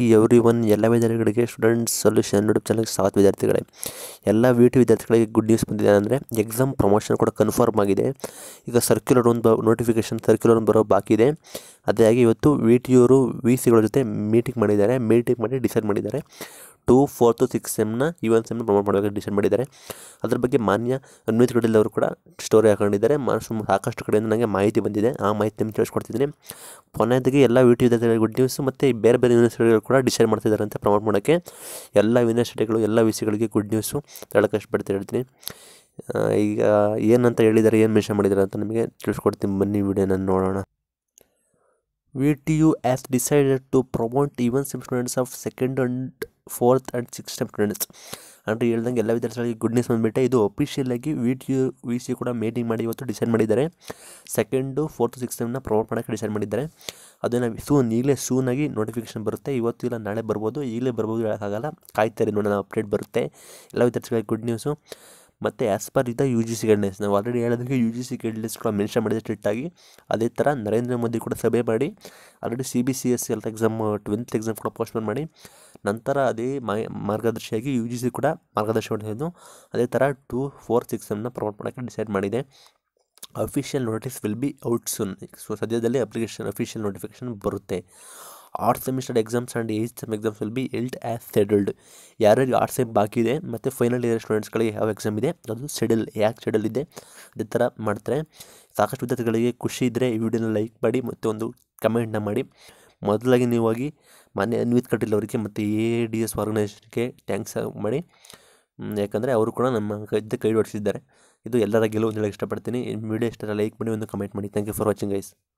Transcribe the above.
every one ಎಲ್ಲ ವಿದ್ಯಾರ್ಥಿಗಳಿಗೆ students solution YouTube ಚಾನಲ್ಗೆ ಸ್ವಾಗತ ವಿದ್ಯಾರ್ಥಿಗಳೇ ಎಲ್ಲ ವಿ ಟಿ ವಿದ್ಯಾರ್ಥಿಗಳಿಗೆ ಗುಡ್ ನ್ಯೂಸ್ ಬಂದಿದೆ ಅಂದರೆ ಎಕ್ಸಾಮ್ ಪ್ರಮೋಷನ್ ಕೂಡ ಕನ್ಫರ್ಮ್ ಆಗಿದೆ ಈಗ ಸರ್ಕ್ಯುಲರ್ ಒಂದು ನೋಟಿಫಿಕೇಷನ್ ಸರ್ಕ್ಯುಲರ್ ಒಂದು ಬರೋ ಬಾಕಿ ಇದೆ ಅದೇ ಆಗಿ ಇವತ್ತು ವಿ ಟಿ ಅವರು ವಿ ಸಿಗಳ ಜೊತೆ ಮೀಟಿಂಗ್ ಮಾಡಿದ್ದಾರೆ ಮೀಟಿಂಗ್ ಮಾಡಿ ಡಿಸೈಡ್ ಮಾಡಿದ್ದಾರೆ ಟೂ ಫೋರ್ತು ಸಿಕ್ಸ್ ಸೆಮ್ನ ಈ ಒಂದು ಸೆಮ್ನ ಪ್ರಮೋಟ್ ಮಾಡಬೇಕು ಡಿಸೈಡ್ ಮಾಡಿದ್ದಾರೆ ಅದ್ರ ಬಗ್ಗೆ ಮಾನ್ಯ ಅನ್ವಿತ್ ಕಡೀಲ್ ಅವರು ಕೂಡ ಸ್ಟೋರಿ ಹಾಕೊಂಡಿದ್ದಾರೆ ಮಾ ಸುಮ್ ಸಾಕಷ್ಟು ಕಡೆಯಿಂದ ನನಗೆ ಮಾಹಿತಿ ಬಂದಿದೆ ಆ ಮಾಹಿತಿ ನಿಮ್ಗೆ ತಿಳಿಸ್ಕೊಡ್ತಿದ್ದೀನಿ ಕೊನೆಯದಾಗಿ ಎಲ್ಲ ವಿ ಟಿ ವಿದ್ಯಾರ್ಥಿಗಳಿಗೆ ಗುಡ್ ನ್ಯೂಸ್ ಮತ್ತು ಬೇರೆ ಬೇರೆ ಯೂನಿವರ್ಸಿಟಿಗಳು ಕೂಡ ಡಿಸೈಡ್ ಮಾಡ್ತಿದ್ದಾರೆ ಅಂತ ಪ್ರಮೋಟ್ ಮಾಡೋಕ್ಕೆ ಎಲ್ಲ ಯೂನಿವರ್ಸಿಟಿಗಳು ಎಲ್ಲ ವಿಷಯಗಳಿಗೆ ಗುಡ್ ನ್ಯೂಸು ಹೇಳೋಕ್ಕೆ ಇಷ್ಟಪಡ್ತೀನಿ ಹೇಳ್ತೀನಿ ಆ, ಈಗ ಏನಂತ ಹೇಳಿದ್ದಾರೆ ಏನು ಮೆನ್ಷನ್ ಮಾಡಿದ್ದಾರೆ ಅಂತ ನಿಮಗೆ ತಿಳಿಸ್ಕೊಡ್ತೀನಿ ಬನ್ನಿ ವಿಡಿಯೋನ ನೋಡೋಣ V T U has decided to promote even some students of second and fourth and six time students ಅಂದರೆ ಹೇಳ್ದಂಗೆ ಎಲ್ಲ ವಿದ್ಯಾರ್ಥಿಗಳಿಗೆ ಗುಡ್ ನ್ಯೂಸ್ ಬಂದುಬಿಟ್ಟೆ ಇದು ಅಫಿಷಿಯಲಾಗಿ V T U V C ಕೂಡ ಮೀಟಿಂಗ್ ಮಾಡಿ ಇವತ್ತು ಡಿಸೈಡ್ ಮಾಡಿದ್ದಾರೆ ಸೆಕೆಂಡು ಫೋರ್ತ್ ಸಿಕ್ಸ್ ಟೈಮ್ನ ಪ್ರಮೋಟ್ ಮಾಡೋಕ್ಕೆ ಡಿಸೈಡ್ ಮಾಡಿದ್ದಾರೆ ಅದನ್ನು ಸೂನ್ ಈಗಲೇ ಸೂನಾಗಿ ನೋಟಿಫಿಕೇಶನ್ ಬರುತ್ತೆ ಇವತ್ತು ಇಲ್ಲ ನಾಳೆ ಬರ್ಬೋದು ಈಗಲೇ ಬರ್ಬೋದು ಹೇಳೋಕ್ಕಾಗಲ್ಲ ಕಾಯ್ತಾರೆ ನೋಡೋಣ ಅಪ್ಡೇಟ್ ಬರುತ್ತೆ ಎಲ್ಲ ವಿದ್ಯಾರ್ಥಿಗಳಿಗೆ ಗುಡ್ ನ್ಯೂಸು ಮತ್ತು ಆ್ಯಸ್ ಪರ್ ಇದ್ದ ಯು ಜಿ ಸಿ ಗೈಡ್ಲೈನ್ಸ್ ನಾವು ಆಲ್ರೆಡಿ ಹೇಳಿದಂಗೆ ಯು ಜಿ ಸಿ ಗೈಡ್ಲೈನ್ಸ್ ಕೂಡ ಮೆನ್ಷನ್ ಮಾಡಿದೆ ಸ್ಟ್ರಿಕ್ಟಾಗಿ ಅದೇ ಥರ ನರೇಂದ್ರ ಮೋದಿ ಕೂಡ ಸಭೆ ಮಾಡಿ already C B C S L exam twelfth exam ಕೂಡ ಪೋಸ್ಟ್ಪೋನ್ ಮಾಡಿ ನಂತರ ಅದೇ ಮಾ- ಮಾರ್ಗದರ್ಶಿಯಾಗಿ ಯು ಜಿ ಸಿ ಕೂಡ ಮಾರ್ಗದರ್ಶಿ ಮಾಡಿದ್ದು ಅದೇ ಥರ ಟೂ ಫೋರ್ ಸಿಕ್ಸ್ ಸೆಮ್ನ ಪ್ರಮೋಟ್ ಮಾಡೋಕ್ಕೆ ಡಿಸೈಡ್ ಮಾಡಿದೆ official notice will be out soon so ಸದ್ಯದಲ್ಲಿ ಅಪ್ಲಿಕೇಶನ್ ಅಫಿಷಿಯಲ್ ನೋಟಿಫಿಕೇಶನ್ ಬರುತ್ತೆ odd semester exams and age sem exams will be held as scheduled ಯಾರ್ಯಾರಿಗೆ ಆರ್ಟ್ ಸೆಮ್ ಬಾಕಿ ಇದೆ ಮತ್ತು ಫೈನಲ್ ಇಯರ್ ಸ್ಟೂಡೆಂಟ್ಸ್ಗಳಿಗೆ ಯಾವ ಎಕ್ಸಾಮ್ ಇದೆ ಅದು ಶೆಡ್ಯೂಲ್ ಯಾಕೆ ಶೆಡ್ಯೂಲ್ ಇದೆ ಅದೇ ಥರ ಮಾಡ್ತಾರೆ ಸಾಕಷ್ಟು ವಿದ್ಯಾರ್ಥಿಗಳಿಗೆ ಖುಷಿ ಇದ್ದರೆ ಈ ವಿಡಿಯೋನ ಲೈಕ್ ಮಾಡಿ ಮತ್ತು ಒಂದು ಕಮೆಂಟ್ನ ಮಾಡಿ ಮೊದಲಾಗಿ ನೀವು ಹೋಗಿ ಮೊನ್ನೆ ಅನ್ವಿತ್ ಕಟೀಲ್ ಅವರಿಗೆ ಮತ್ತು ಎ ಡಿ ಎಸ್ ಆರ್ಗನೈಸೇಷನ್ಗೆ ಥ್ಯಾಂಕ್ಸ್ ಮಾಡಿ ಮ್, ಯಾಕಂದರೆ ಅವರು ಕೂಡ ನಮ್ಮ ಕೈದ ಕೈ ಹೊಡಿಸಿದ್ದಾರೆ ಇದು ಎಲ್ಲರ ಗೆಲುವು ಅಂತ ಹೇಳಕ್ಕೆ ಇಷ್ಟಪಡ್ತೀನಿ ವಿಡಿಯೋ ಇಷ್ಟ ಲೈಕ್ ಮಾಡಿ ಒಂದು ಕಮೆಂಟ್ ಮಾಡಿ thank you for watching guys